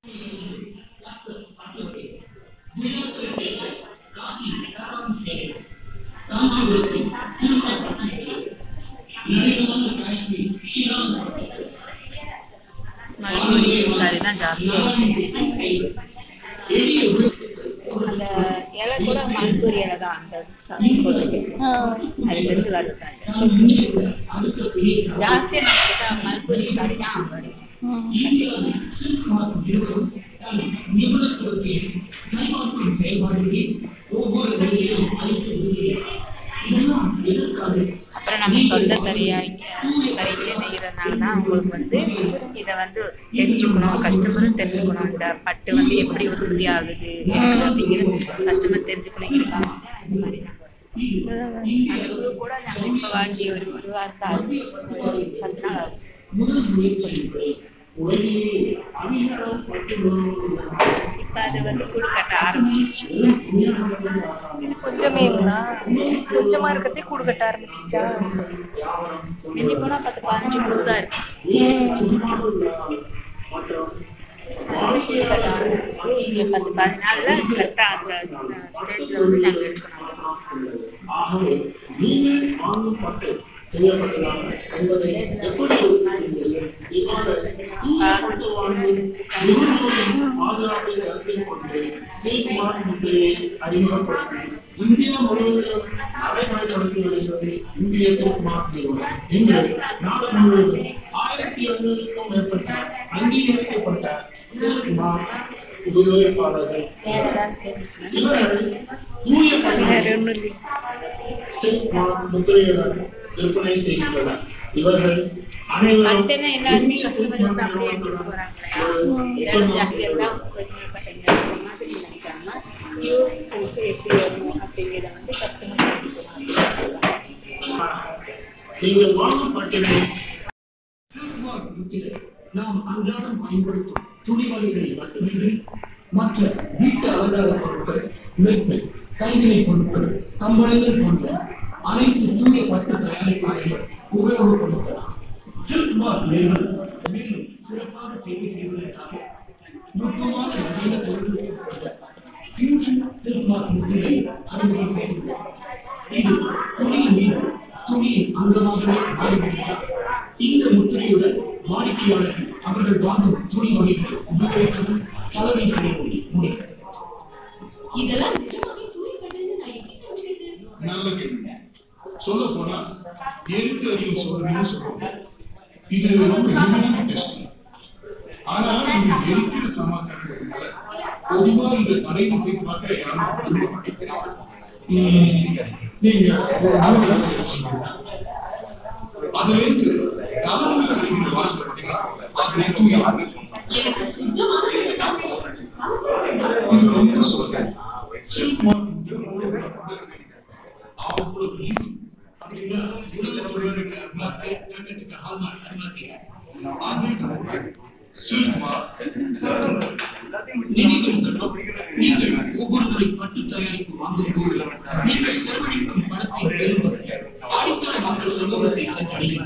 Manipuri sorry தான் ஜாஸ்தியாக அந்த இலை கூட மணிப்பூரி இலை தான் அந்த சாரி போட்டுருக்கு அதுலேருந்து வருது ஜாஸ்தியாக நம்ம கிட்ட மணிப்பூரி சாரி தான் வரும் அப்புறம் நம்ம சொந்த தறியாய் தறியிலே நெய்கிறதுனால தான் உங்களுக்கு வந்து இதை வந்து தெரிஞ்சுக்கணும் கஸ்டமரும் தெரிஞ்சுக்கணும் இந்த பட்டு வந்து எப்படி உற்பத்தி ஆகுது அப்படிங்கிறது கஸ்டமர் தெரிஞ்சுக்கணும் இந்த மாதிரி நாங்கள் வச்சுருக்கோம் அந்த குழு கூட நாங்கள் இப்போ வாங்கி ஒரு ஒரு வாரத்தை ஆகுது ஒரு பத்து நாள் ஆகுது இப்போ அது வந்து குழு கட்ட ஆரம்பிச்சிருச்சு கொஞ்சமேங்களா கொஞ்சமா இருக்கிறதே கூடு கட்ட ஆரம்பிச்சிருச்சா மிஞ்சி போனால் பத்து பதினஞ்சு குழு தான் இருக்கு இங்க பத்து பதினாலுல கரெக்டா அந்த ஸ்டேஜ்ல வந்து நாங்க எடுக்கணும் ஆகவே நீங்கள் வாங்கும் பட்டு செய்யப்பட்டதாக என்பதை எப்படி உறுதி செய்வீர்கள்? இவ்வாறு தூய பட்டு வாங்கும் நுகர்வோரின் பாதுகாப்பை கருத்தில் கொண்டு சில்க்மார்க் முத்திரையை அறிமுகப்படுத்தி இந்தியா முழுவதிலும் நடைமுறைப்படுத்தி வருகிறது இந்திய சில்க்மார்க் நிறுவனம் இன்று நாடு முழுவதும் ஆயிரத்தி எழுநூறுக்கும் மேற்பட்ட அங்கீகரிக்கப்பட்ட சில்க்மார்க் உபயோகிப்பாளர்கள் இவர்கள் தூய பட்டு சில்க் மார்க் முத்திரையுடன் விற்பனை செய்கின்றனர் இவர்கள் அனைவரும் பட்டுன்னா எல்லாருமே கஸ்டமர் வந்து அப்படியே எடுத்துட்டு போறாங்க விலை ஜாஸ்தியா இருந்தா பெருமைப்பட்டீங்க அந்த மாதிரி நினைக்காம பியூர் சில்க் எப்படி வரும் அப்படிங்கிறத வந்து கஸ்டமர் தெரிஞ்சுக்கணும் நீங்கள் வாங்கும் பட்டினை நாம் அன்றாடம் பயன்படுத்தும் துணிமணிகளை மட்டுமின்றி மற்ற வீட்டு அலங்கார பொருட்கள் மெத்தை கைவினை பொருட்கள் கம்பளங்கள் போன்ற அனைத்து தூய பட்டு தயாரிப்பாளையும் உபயோகப்படுத்தலாம் சில்க் மார்க் நிறுவனம் மேலும் சிறப்பாக சேவை செய்வதற்காக நுட்பமான நவீன தொழில்நுட்பம் கொண்ட ஃபியூஷன் சில்க் மார்க் முத்திரை அறிமுகம் செய்துள்ளோம் இது துணியின் மீது துணியின் அங்கமாகவே மாறிவிட்டார் இந்த முத்திரையுடன் வாடிக்கையாளர்கள் அவர்கள் வாங்கும் துணி வகைகளை உபயோகிக்கவும் சலவை செய்ய முடியும் இதெல்லாம் நிஜமாவே தூய்மைப்படுன்னு நான் எப்படி நம்புறது நல்ல கேள்வி சொல்ல போனா எழுத்து அறியும் சோதனைன்னு சொல்லுவாங்க இது ரொம்ப எளிமையான டெஸ்ட் ஆனா நீங்க இருக்கிற சமாச்சாரங்கிறதுனால பொதுவா இந்த தடையை செய்து பார்க்க யாரும் விரும்ப மாட்டேங்கிறாங்க உம், நீங்க ஒரு ஆளுநர் சொன்னீங்க அதுல இருந்து கவர்மெண்ட் அறிவிக்கிற வாசல் பார்த்தீங்களா அதுல தூய எனக்கு சுத்தமான இது ரொம்ப சொல்றேன் சில்க் மார்க் அவ்வளவு ஈஸி அப்படின்னா உலக தொழிலுக்கு அருமாக்கு தங்கத்துக்கு ஹால்மார்க் அருமாக்கு ஆகிய சில்க் மார்க் நினைவில் கொள்ளவும் நீங்கள் ஒவ்வொரு முறை பட்டு தயாரிப்பு வாங்கும் போது நீங்கள் செலவழிக்கும் பணத்தை பெறுவது அடித்தள மக்கள் சமூகத்தை சென்றடையும்